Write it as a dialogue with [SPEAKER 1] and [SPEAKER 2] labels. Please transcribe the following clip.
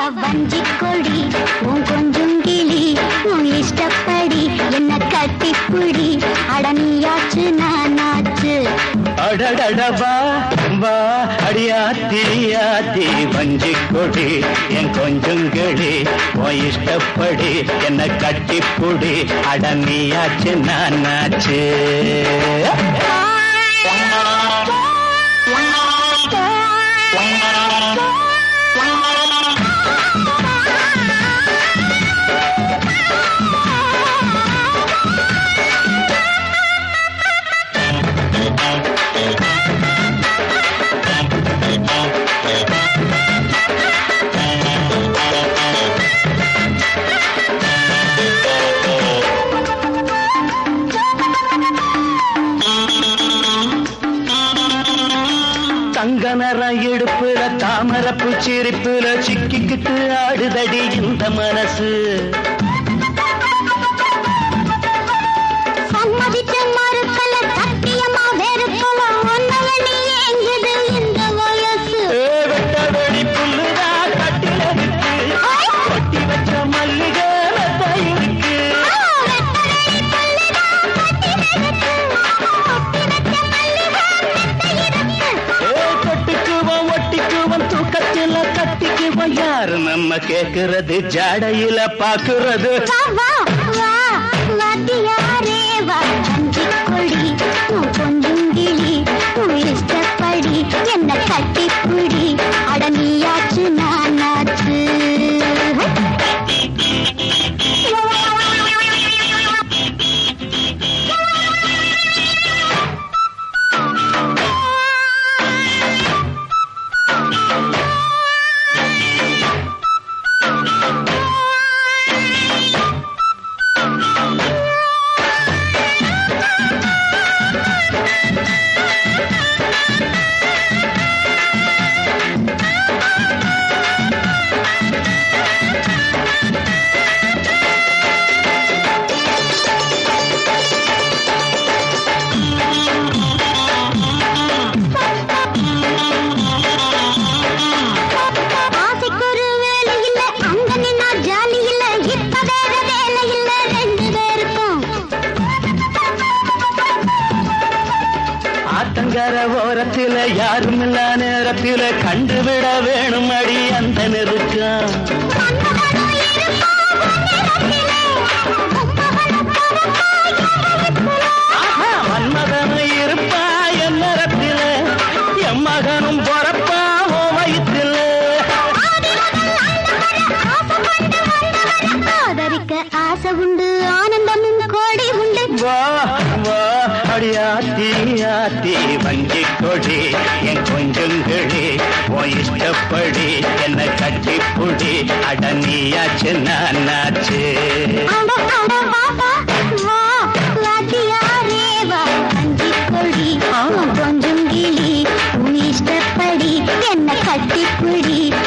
[SPEAKER 1] வஞ்சி கொடி உன் கொஞ்சம் கிளி உன் இஷ்டப்படி என்ன கட்டிப்புடி அடனியாச்சு நானாச்சு
[SPEAKER 2] அடடடவா வா அடியாத்தி ஆத்தி வஞ்சி கொடி என் கொஞ்சங்களி உன் இஷ்டப்படி என்ன கட்டிப்புடி அடனியாச்சு நானாச்சு தங்க நிறம் இடுப்புல தாமரப்பு சிரிப்புல சிக்கிக்கிட்டு ஆடுதடி இந்த மனசு
[SPEAKER 1] சம்மதிச்ச மறுக்கல சத்தியமா வெறுக்கல ஒன்னவனி ஏங்குது இந்த வயசு
[SPEAKER 2] ஏ, வெட்ட வெளி புல்லுதா கட்டில இருக்கு கொட்டி வச்ச மல்லிகை மெத்த இருக்கு ஏ, தொட்டுக்குவோம் ஒட்டிக்குவோம் தூக்கத்துல கட்டிக்குவோம் யாரு நம்ம கேக்குறது ஜாடையில பாக்குறது
[SPEAKER 1] வா வா வா வாத்தியாரே வா வஞ்சி கொடி உன் கொஞ்சம் கிளி உன் இஷ்டப்படி என்ன கட்டிப்புடி அடனியாச்சு நானாச்சு ஆசைக்கொரு வேலை இல்ல அங்க நின்னா ஜாலி இல்ல இப்ப வேற வேலை இல்ல ரெண்டு பேருக்கும்
[SPEAKER 2] ஆத்தங்கர ஓரத்தில யாரும் இல்ல நேரத்தில கண்டுவிட வேணும் அடி அந்த நெருக்கம்
[SPEAKER 1] மன்னவனும்
[SPEAKER 2] ஆஹா, மன்மதனும் இருப்பா என் நேரத்தில என் மகனும் பொறப்பா ஓ வயிற்றில
[SPEAKER 1] ஆதரிக்க ஆசை உண்டு ஆனந்தமும் கோடி உண்டு
[SPEAKER 2] வா வா அடியாத்தி ஆத்தி வஞ்சி கொடி என் கொஞ்சங்களி ஓ இஷ்டப்படி என்ன கட்டிப்புடி அடனியாச்சு நானாச்சு
[SPEAKER 1] அட அட வா வா வா வாத்தியாரே வா அஞ்சி கொடி உன் கொஞ்சம் கிளி உன் இஷ்டப்படி என்ன கட்டிப்புடி